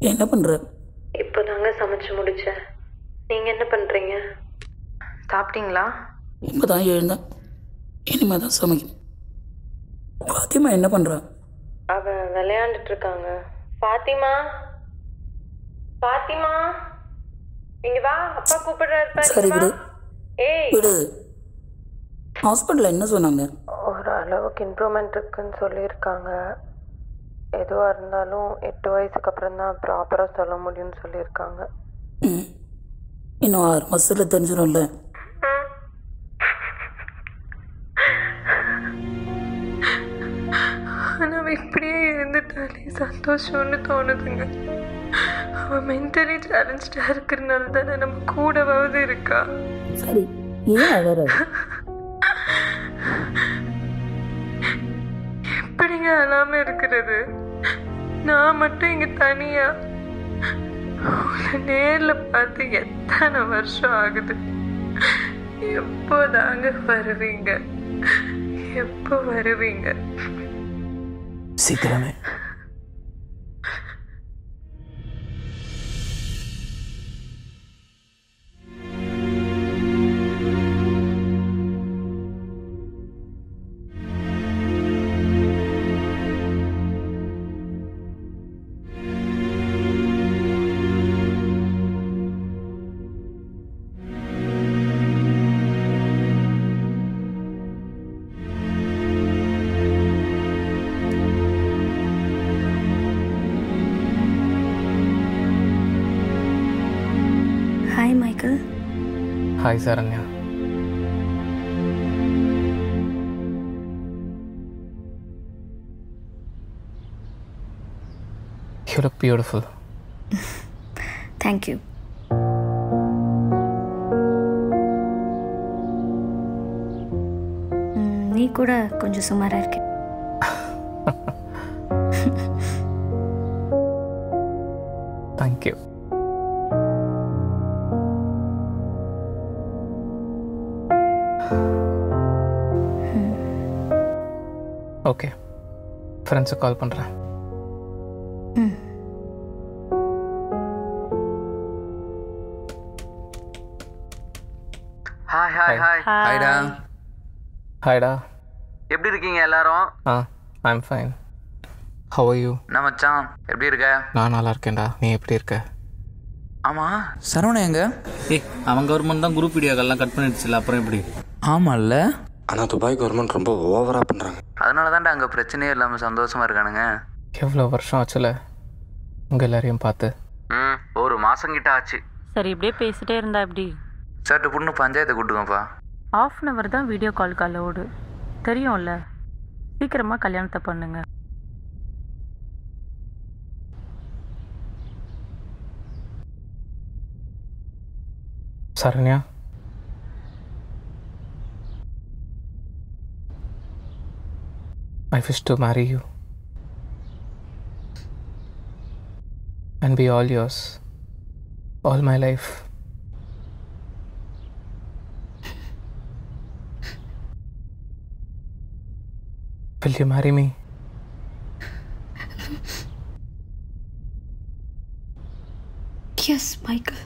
என்ன பண்ணுற இப்போ தாங்க சமைச்சு முடிச்சேன் நீங்கள் என்ன பண்ணுறீங்க சாப்பிட்டீங்களா இப்போ தான் எழுந்தேன் இனிமேல் தான் சமைக்கணும் பாத்திமா என்ன பண்ணுறா அவ விளையாண்டுட்டு இருக்காங்க பாத்திமா பாத்திமா இங்க வா அப்பா கூப்பிடுறாரு பாரு, சரி வா. விடு ஏய் விடு ஹாஸ்பிட்டலில் என்ன சொன்னாங்க ஒரு அளவுக்கு இம்ப்ரூவ்மெண்ட் இருக்குன்னு சொல்லியிருக்காங்க எதுவாக இருந்தாலும் எட்டு வயசுக்கு அப்புறம் தான் ப்ராப்பராக சொல்ல முடியும்னு சொல்லியிருக்காங்க ம் இன்னும் ஆறு மாதத்தில் தெரிஞ்சிடும்ல ஆனால் அவ இப்படியே இருந்துட்டாலே சந்தோஷம்னு தோணுதுங்க அவன் மென்டலி சேலஞ்சாக இருக்கிறனால தானே நம்ம கூடவாவது இருக்கா சரி ஏன் அழற எப்படிங்க அழாம இருக்கிறது நான் மட்டும் இங்க தனியா உங்களை நேர்ல பார்த்து எத்தனை வருஷம் ஆகுது எப்போதாங்க வருவீங்க எப்போ வருவீங்க சீக்கிரமே hi Michael hi Saranya You look beautiful. Thank you நீ கூட கொஞ்சம் சுமாராக இருக்க Thank you. ஓகே ஃப்ரெண்ட்ஸுக்கு கால் பண்ணுறேன் ம் ஹாய் ஹாய் ஹாய் ஹாய்டா ஹாய்டா எப்படி இருக்கீங்க எல்லாரும் ஆ I'm fine how are you என்ன மச்சான் எப்படி இருக்க நான் நல்லா இருக்கேன்டா நீ எப்படி இருக்க ஆமா சரவண எங்க ஏய் அவன் கவர்மெண்ட் தான் குரூப் வீடியோக்கெல்லாம் கட் பண்ணிடுச்சுல அப்புறம் எப்படி ஆமால்ல ஆனால் துபாய் கவர்மெண்ட் ரொம்ப ஓவராக பண்ணுறாங்க அதனால தான்டா அங்க பிரச்சனையே இல்லாம சந்தோஷமா இருக்கானுங்க எவ்வளோ வருஷம் ஆச்சுல உங்கள் எல்லாரையும் பார்த்து ம் ஒரு மாசம் கிட்ட ஆச்சு சரி இப்படியே பேசிட்டே இருந்தா எப்படி சட்டு புண்ணு பஞ்சாயத்தை கூட்டுங்கப்பா ஆஃப் அன் அவர் தான் வீடியோ கால் காலோடு தெரியும்ல சீக்கிரமாக கல்யாணத்தை பண்ணுங்க Saranya I wish to marry you and be all yours all my life. Will you marry me? Yes Michael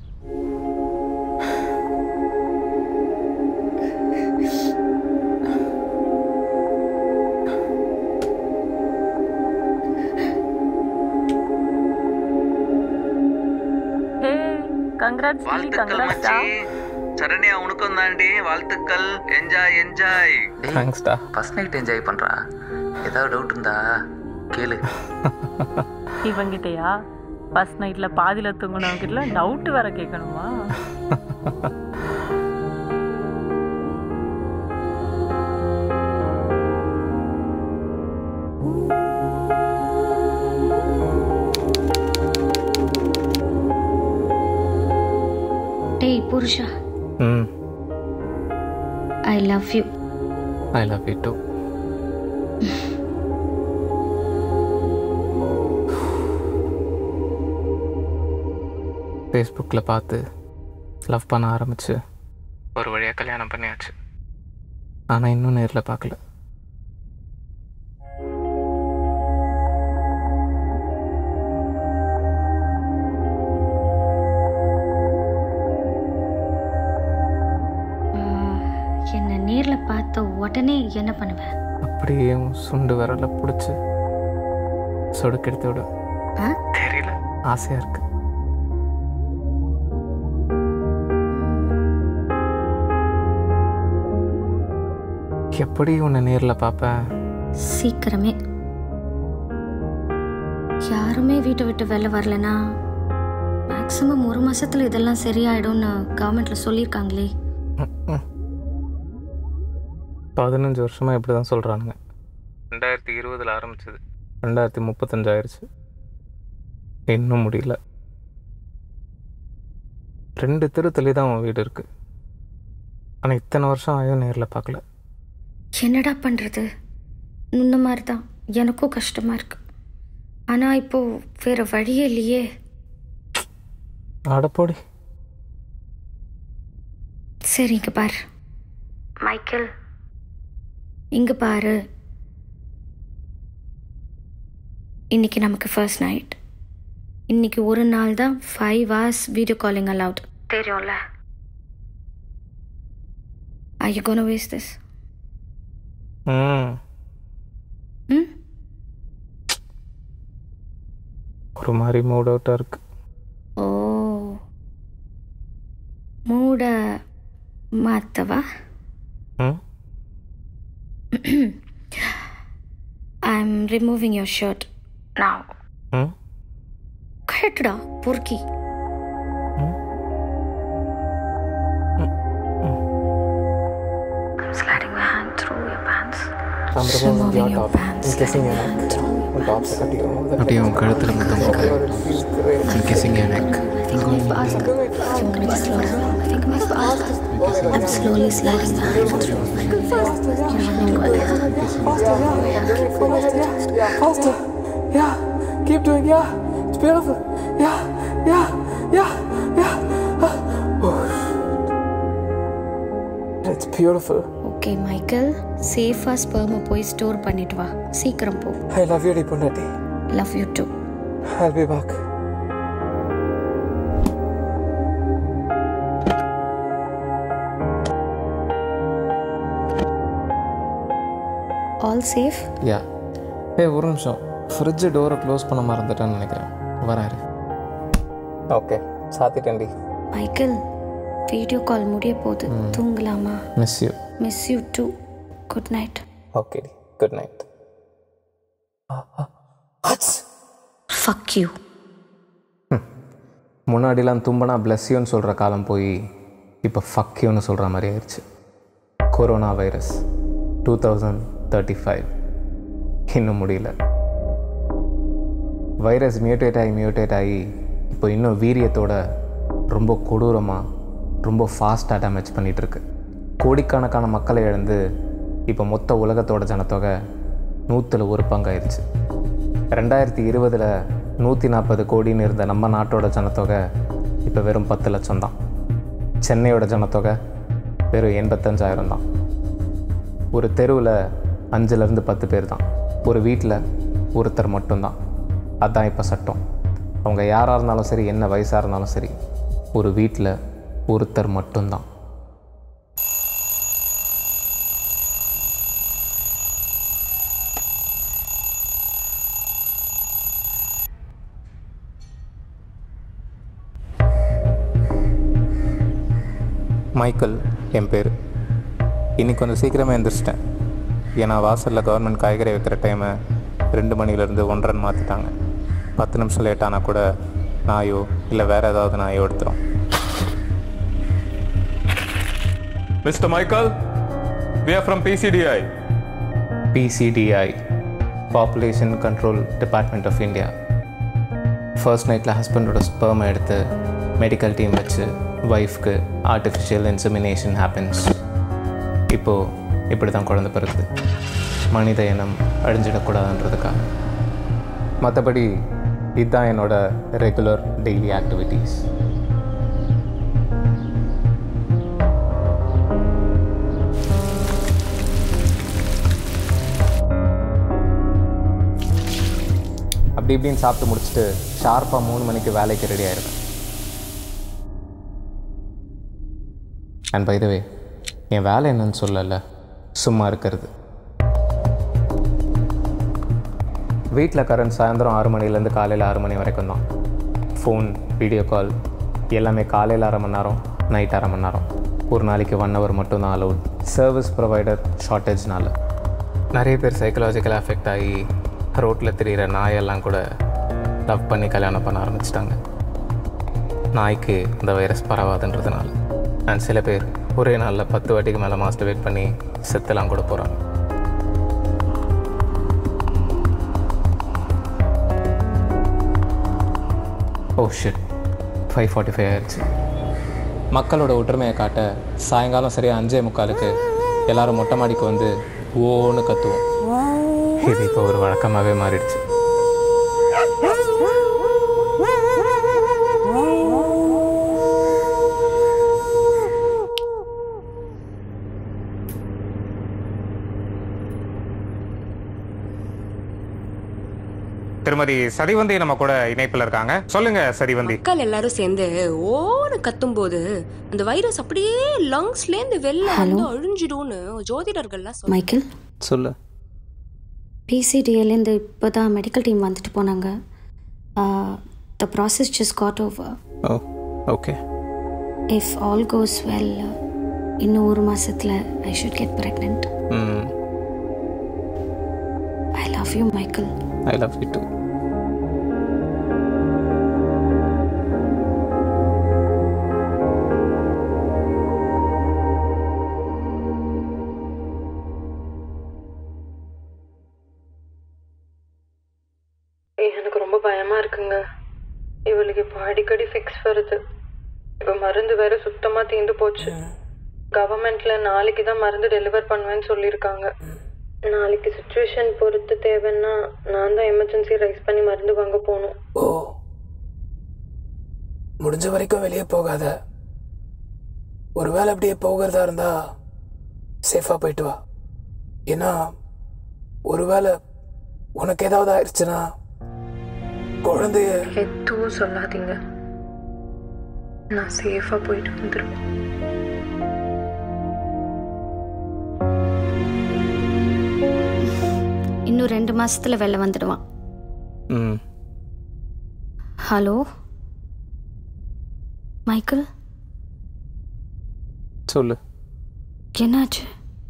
hey congrats வாழ்த்துக்கள் கங்க்ராட்ஸா மச்சி சரண்யா உனக்கும் தாண்டி வாழ்த்துக்கள் என்ஜாய் என்ஜாய் தேங்க்ஸ்டா ஃபர்ஸ்ட் நைட் என்ஜாய் பண்றா ஏதாவது டவுட் இருந்தா கேளு இவங்கிட்டயா ஃபர்ஸ்ட் நைட்டில் பாதியில் தூங்கினவங்கிட்ட டவுட் வேற கேட்கணுமா டேய் புருஷா ம் I love you I love you too ஃபேஸ்புக்கில் பார்த்து லவ் பண்ண ஆரம்பிச்சு ஒரு வழியாக கல்யாணம் பண்ணியாச்சு ஆனால் இன்னும் நேரில் பார்க்கல என்ன பண்ணுவேன் அப்படியே உன் சுண்டு விரல பிடிச்சி சொடுக்கெடுத்து விடு ஆ தெரியல ஆசையாக இருக்கு எப்படி உன்னை நேரில் பார்ப்பேன் சீக்கிரமே யாருமே வீட்டை விட்டு வெளில வரலனா மேக்ஸிமம் ஒரு மாசத்துல இதெல்லாம் சரியாயிடும்னு கவர்மெண்ட்ல சொல்லியிருக்காங்களே பதினஞ்சு வருஷமாக இப்படி தான் சொல்கிறானுங்க ரெண்டாயிரத்தி இருபதில் ஆரம்பிச்சது ரெண்டாயிரத்தி முப்பத்தஞ்சு ஆயிடுச்சு இன்னும் முடியல ரெண்டு தெரு தள்ளி தான் உன் வீடு இருக்குது ஆனால் இத்தனை வருஷம் ஆயும் நேரில் பார்க்கல என்னடா பண்றது முன்ன மாதிரி தான் எனக்கும் கஷ்டமா இருக்கு ஆனா இப்போ வேற வழியே இல்லையே அடப்போடி சரி இங்க பாரு மைக்கேல் இங்க பாரு இன்னைக்கு நமக்கு ஃபர்ஸ்ட் நைட் இன்னைக்கு ஒரு நாள் தான் five hours video calling allowed தெரியும்ல I you gonna waste this ம் ம் ஒரு மாதிரி மூட் அவுட்டாக இருக்கு ஓ மூட மாத்தவா ம் I am removing your shirt நான் ம் கரெக்டா பொறுக்கி I'm sliding my hand through your pants. Just removing your pants. sliding my hand through your pants. அப்படியே உன் கழுத்தில் மட்டும் கிசிங் எனக்கு I think I'm fast. You want me to slow down? I think I'm fast. I'm slowly sliding my hand through. You want me to go there? Faster. Yeah. Keep doing. Yeah. It's beautiful. Yeah. Yeah. Yeah. Yeah. Oh. It's beautiful. Okay Michael சேஃபாக ஸ்பெர்மை போய் store பண்ணிட்டு வா சீக்கிரம் போ I love you, Dipundati. Love you too I'll be back. All safe யா ஏய் ஒரு நிமிஷம் ஃப்ரிட்ஜு டோரை க்ளோஸ் பண்ண மறந்துட்டேன்னு நினைக்கிறேன் வரேன் இரு. ஓகே சாத்திட்டேன்டி மைக்கேல் வீடியோ கால் முடிய போகுது தூங்கலாமா miss you miss you too good night ஓகேடி குட் நைட் ஃபக் யூ முன்னாடிலாம் தும்பனா பிளஸ்யூன்னு சொல்கிற காலம் போய் இப்போ ஃபக்யூன்னு சொல்கிற மாதிரி ஆயிடுச்சு corona virus two thousand thirty five இன்னும் முடியல வைரஸ் மியூட்டேட் ஆகி மியூட்டேட் ஆகி இப்போ இன்னும் வீரியத்தோட ரொம்ப கொடூரமாக ரொம்ப ஃபாஸ்ட்டாக டேமேஜ் பண்ணிகிட்ருக்கு கோடிக்கணக்கான மக்களை இழந்து இப்போ மொத்த உலகத்தோட ஜனத்தொகை நூற்றில் ஒரு பங்காயிருச்சு ரெண்டாயிரத்தி இருபதில் நூற்றி நாற்பது கோடின்னு இருந்த நம்ம நாட்டோட ஜனத்தொகை இப்போ வெறும் பத்து லட்சம் தான் சென்னையோட ஜனத்தொகை வெறும் எண்பத்தஞ்சாயிரம் தான் ஒரு தெருவில் அஞ்சுலேருந்து பத்து பேர் தான் ஒரு வீட்டில் ஒருத்தர் மட்டும்தான் அதான் இப்போ சட்டம் அவங்க யாராக இருந்தாலும் சரி என்ன வயசாக இருந்தாலும் சரி ஒரு வீட்டில் ஒருத்தர் மட்டும்தான் மைக்கேல் என் பேர் இன்னைக்கு கொஞ்சம் சீக்கிரமாக எழுந்திரிச்சிட்டேன் ஏன்னா வாசலில் கவர்மெண்ட் காய்கறி வைக்கிற டைமை ரெண்டு மணிலேருந்து ஒன்றரைன்னு மாற்றிட்டாங்க பத்து நிமிஷம் லேட் ஆனால் கூட நாயோ இல்லை வேறு ஏதாவது நாயோ எடுத்துரும் Mr. Michael, we are from PCDI. PCDI population control department of India first நைட்டில் ஹஸ்பண்டோட ஸ்பெர்மை எடுத்து மெடிக்கல் டீம் வச்சு ஒய்ஃப்க்கு ஆர்டிஃபிஷியல் இன்செமினேஷன் ஹேப்பன்ஸ் இப்போது இப்படி தான் குழந்தை பிறகுது மனித இனம் அழிஞ்சிடக்கூடாதுன்றதுக்காக மற்றபடி இதுதான் என்னோட ரெகுலர் டெய்லி ஆக்டிவிட்டீஸ் அப்படி இப்படின்னு சாப்பிட்டு முடிச்சுட்டு ஷார்ப்பாக மூணு மணிக்கு வேலைக்கு ரெடி ஆயிருவேன் அண்ட் பை த வே என் வேலை என்னன்னு சொல்லலை சும்மா இருக்கிறது வீட்டில் கரண்ட் சாயந்தரம் ஆறு மணிலேருந்து காலையில் ஆறு மணி வரைக்கும் தான் ஃபோன் வீடியோ கால் எல்லாமே காலையில் அரை மணி நேரம் நைட் அரை மணி நேரம் ஒரு நாளைக்கு ஒன் ஹவர் மட்டும் தான் அலவுட் சர்வீஸ் ப்ரொவைடர் ஷார்ட்டேஜ்னால நிறைய பேர் சைக்கலாஜிக்கல் அஃபெக்ட் ஆகி ரோட்டில் தெரிகிற நாயெல்லாம் கூட லவ் பண்ணி கல்யாணம் பண்ண ஆரம்பிச்சிட்டாங்க நாய்க்கு இந்த வைரஸ் பரவாதுன்றதுனால அண்ட் சில பேர் ஒரே நாளில் பத்து வாட்டிக்கு மேலே மாஸ்டர்வேட் பண்ணி செத்துலாம் கூட போகிறாங்க oh shit five forty five ஆயிடுச்சு மக்களோட ஒற்றுமையை காட்ட சாயங்காலம் சரியாக அஞ்சே முக்காலுக்கு எல்லாரும் மொட்டை மாடிக்கு வந்து ஓன்னு கத்துவோம் இது இப்போ ஒரு வழக்கமாகவே மாறிடுச்சு திருமதி சரிவந்தி நம்ம கூட இணைப்பில் இருக்காங்க சொல்லுங்க சரிவந்தி மக்கள் எல்லாரும் சேர்ந்து ஓன்னு கத்தும்போது அந்த வைரஸ் அப்படியே லங்ஸ்ல இருந்து வெளில வந்து அழிஞ்சிடும்னு ஜோதிடர்கள்லாம் சொல்றாங்க மைக்கேல் சொல்லு பிசிடிஎல்லேருந்து இப்போ தான் மெடிக்கல் டீம் வந்துட்டு போனாங்க the process just got over oh okay if all goes well இன்னும் ஒரு மாசத்துல ஐ ஷுட் கெட் ப்ரெக்னென்ட் ம் I love you Michael I love you too எனக்கு ரொம்ப பயமா இருக்குங்க இவளுக்கு இப்போ அடிக்கடி ஃபிக்ஸ் வருது இப்போ மருந்து வேற சுத்தமா தீந்து போச்சு கவர்மெண்ட்ல நாளைக்கு தான் மருந்து டெலிவர் பண்ணுவேன்னு சொல்லியிருக்காங்க நாளைக்கு சுச்சுவேஷன் பொறுத்து தேவைன்னா நான் தான் எமர்ஜென்சி ரைஸ் பண்ணி மருந்து வாங்க போகணும் ஓ முடிஞ்ச வரைக்கும் வெளியே போகாத ஒருவேளை அப்படியே போகிறதா இருந்தா சேஃபாக போயிட்டு வா ஏன்னா ஒருவேளை உனக்கு ஏதாவது ஆயிடுச்சுன்னா குழந்தைய எதுவும் சொல்லாதீங்க நான் சேஃபா போயிட்டு வந்துடுவேன் இன்னும் ரெண்டு மாசத்துல வெளில வந்துடுவான் ம் ஹலோ மைக்கேல் சொல்லு என்னாச்சு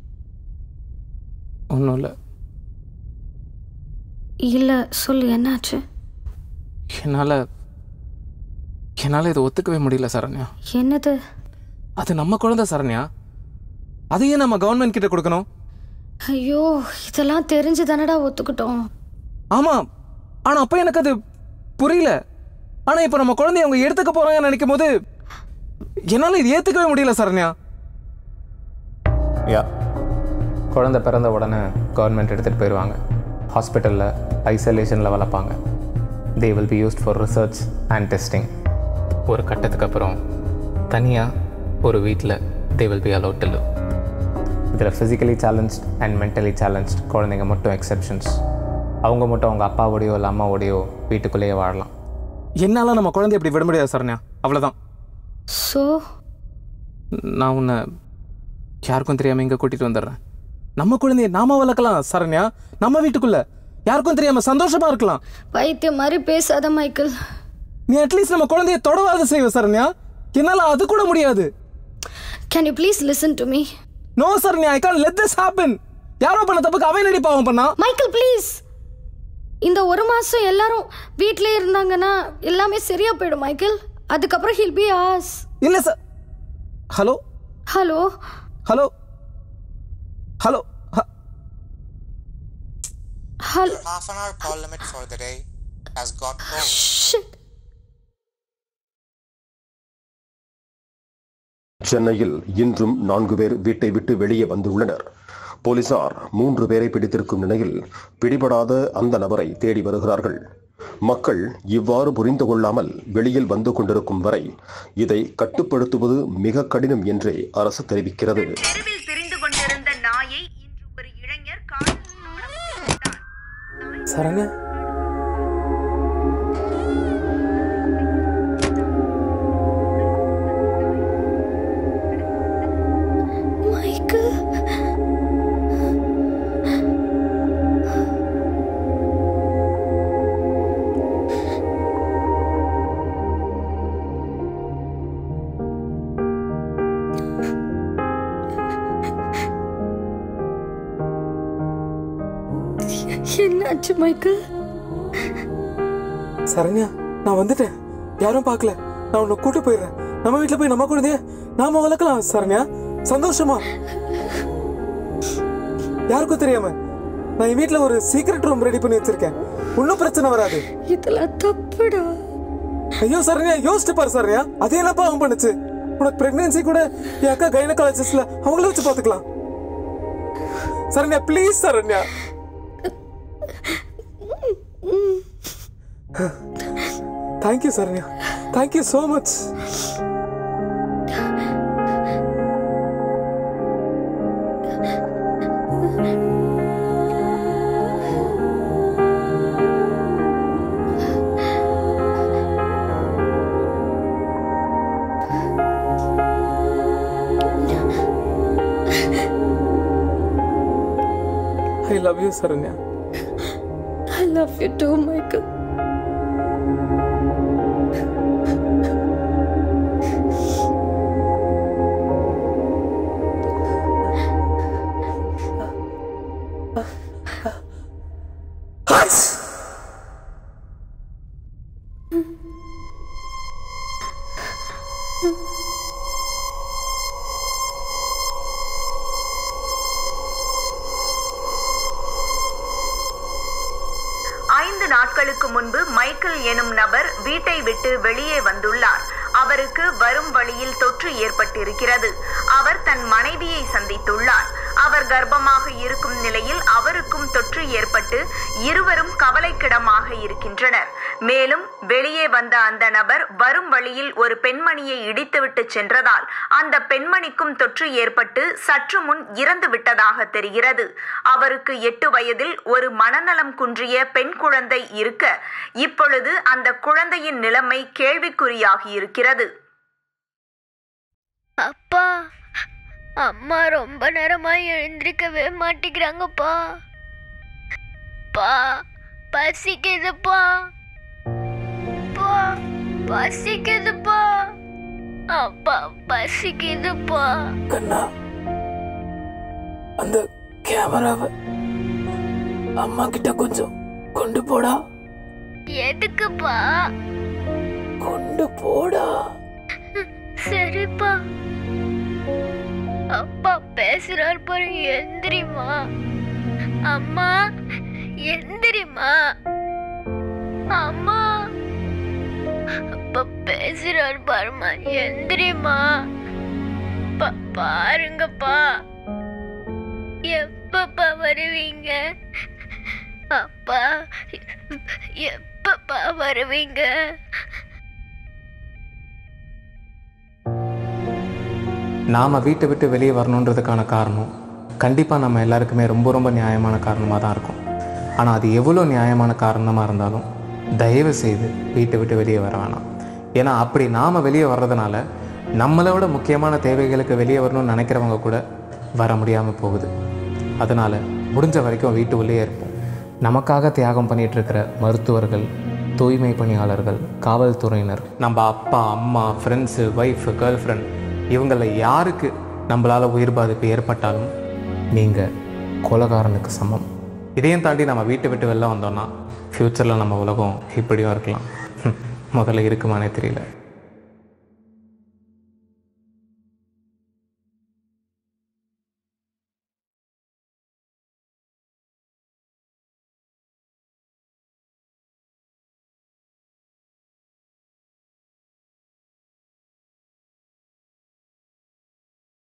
ஒன்றும் இல்லை இல்லை சொல்லு என்னாச்சு என்னால் என்னால் இதை ஒத்துக்கவே முடியல சரண்யா என்னது அது நம்ம குழந்தை சரண்யா அதையே நம்ம கவர்மெண்ட் கிட்ட கொடுக்கணும் ஐயோ இதெல்லாம் தெரிஞ்சு தானடா ஒத்துக்கிட்டோம் ஆமாம் ஆனால் அப்போ எனக்கு அது புரியல ஆனால் இப்போ நம்ம குழந்தைய அவங்க எடுத்துக்க போகிறாங்கன்னு நினைக்கும் போது என்னால் இது ஏற்றுக்கவே முடியல சரண்யா யா குழந்தை பிறந்த உடனே கவர்மெண்ட் எடுத்துகிட்டு போயிடுவாங்க ஹாஸ்பிட்டலில் ஐசோலேஷனில் வளர்ப்பாங்க they will be used for research and testing ஒரு கட்டத்துக்கு அப்புறம் தனியாக ஒரு வீட்டில் they will be allowed to live இதில் physically challenge and mentally challenge குழந்தைங்க மட்டும் எக்ஸெப்ஷன்ஸ் அவங்க மட்டும் அவங்க அப்பாவோடையோ இல்லை அம்மாவோடையோ வீட்டுக்குள்ளேயே வாழலாம் என்னால் நம்ம குழந்தைய இப்படி விட முடியாது சரண்யா அவ்வளோதான் ஸோ நான் உன்னை யாருக்கும் தெரியாமல் இங்கே கூட்டிகிட்டு வந்துடுறேன் நம்ம குழந்தைய நாம வளர்க்கலாம் சரண்யா நம்ம வீட்டுக்குள்ள யாருக்கும் தெரியாமல் சந்தோஷமா இருக்கலாம் பைத்தியம் மாதிரி பேசாத மைக்கேல் நீ அட்லீஸ்ட் நம்ம குழந்தைய தொடவாத செய்வ சரண்யா என்னால் அது கூட முடியாது can you please listen to me no Saranya I can't let this happen யாரோ பண்ண தப்புக்கு அவன் நடி பாவம் பண்ணா மைக்கேல் ப்ளீஸ் இந்த ஒரு மாசம் எல்லாரும் வீட்டிலே இருந்தாங்கன்னா எல்லாமே சரியா போயிடும் மைக்கேல் அதுக்கப்புறம் ஹில் பி ஆஸ் இல்ல sir hello hello hello hello hello Half an hour call limit for the day has got over. சென்னையில் இன்றும் நான்கு பேர் வீட்டை விட்டு வெளியே வந்துள்ளனர் போலீசார் மூன்று பேரை பிடித்திருக்கும் நிலையில் பிடிபடாத அந்த நபரை தேடி வருகிறார்கள் மக்கள் இவ்வாறு புரிந்து கொள்ளாமல் வெளியில் வந்து கொண்டிருக்கும் வரை இதை கட்டுப்படுத்துவது மிக கடினம் என்றே அரசு தெரிவிக்கிறது சரண்யா மைக்கேல் என்னாச்சு மைக்கேல் சரண்யா நான் வந்துட்டேன் யாரும் பார்க்கல நான் உன்னை கூட்டு போயிடுறேன் நம்ம வீட்டுல போய் நம்ம குழந்தைய நாம வளர்க்கலாம் சரண்யா சந்தோஷமா யாருக்கும் தெரியாம நான் என் வீட்டுல ஒரு சீக்ரெட் ரூம் ரெடி பண்ணி வச்சிருக்கேன் ஒன்னும் பிரச்சனை வராது இதெல்லாம் தப்புடா ஐயோ சரண்யா யோசிச்சு பாரு சரண்யா அது என்னப்பா அவன் பண்ணுச்சு உனக்கு பிரெக்னன்சி கூட என் அக்கா கைனகாலஜிஸ்ட்ல அவங்கள வச்சு பாத்துக்கலாம் Saranya please Saranya thank you Saranya thank you so much I love you Saranya I love you too, Michael. ஐந்து நாட்களுக்கு முன்பு மைக்கேல் எனும் நபர் வீட்டை விட்டு வெளியே வந்துள்ளார் அவருக்கு வரும் வழியில் தொற்று ஏற்பட்டிருக்கிறது அவர் தன் மனைவியை சந்தித்துள்ளார் அவர் கர்ப்பமாக இருக்கும் நிலையில் அவருக்கும் தொற்று ஏற்பட்டு இருவரும் கவலைக்கிடமாக இருக்கின்றனர் மேலும் வெளியே வந்த அந்த நபர் வரும் வழியில் ஒரு பெண்மணியை இடித்துவிட்டு சென்றதால் அந்த பெண்மணிக்கும் தொற்று ஏற்பட்டு சற்று முன் இறந்து விட்டதாக தெரிகிறது அவருக்கு எட்டு வயதில் ஒரு மனநலம் குன்றிய பெண் குழந்தை இருக்க இப்பொழுது அந்த குழந்தையின் நிலைமை கேள்விக்குறியாகி இருக்கிறது அப்பா அம்மா ரொம்ப நேரமா எழுந்திருக்கவே மாட்டேங்கிறாங்கப்பா பா பசிக்குதுப்பா பா பசிக்குதுப்பா அப்பா பசிக்குதுப்பா கண்ணா அந்த கேமராவை அம்மா கிட்ட கொஞ்சம் கொண்டு போடா எதுக்குப்பா கொண்டு போடா சரிப்பா அப்பா பேசுறார் பாரு எந்திரிமா அம்மா எந்திரிமா அம்மா அப்பா பேசுறார் பாருமா எந்திரிமா பா- பாருங்கப்பா எப்பப்பா வருவீங்க அப்பா எப்பப்பா வருவீங்க நாம் வீட்டை விட்டு வெளியே வரணுன்றதுக்கான காரணம் கண்டிப்பாக நம்ம எல்லாருக்குமே ரொம்ப ரொம்ப நியாயமான காரணமாக தான் இருக்கும் ஆனால் அது எவ்வளோ நியாயமான காரணமாக இருந்தாலும் தயவு செய்து வீட்டை விட்டு வெளியே வர வேணாம் ஏன்னா அப்படி நாம் வெளியே வர்றதுனால நம்மளை விட முக்கியமான தேவைகளுக்கு வெளியே வரணும்னு நினைக்கிறவங்க கூட வர முடியாமல் போகுது அதனால் முடிஞ்ச வரைக்கும் வீட்டு உள்ளே இருப்போம் நமக்காக தியாகம் பண்ணிட்டு இருக்கிற மருத்துவர்கள் தூய்மை பணியாளர்கள் காவல்துறையினர் நம்ம அப்பா அம்மா ஃப்ரெண்ட்ஸு ஒய்ஃபு கேர்ள் ஃப்ரெண்ட் இவங்களில் யாருக்கு நம்மளால் உயிர் பாதிப்பு ஏற்பட்டாலும் நீங்கள் கொலகாரனுக்கு சமம் இதையும் தாண்டி நம்ம வீட்டை விட்டு வெளில வந்தோம்னா ஃப்யூச்சரில் நம்ம உலகம் இப்படியும் இருக்கலாம் முதல்ல இருக்குமானே தெரியல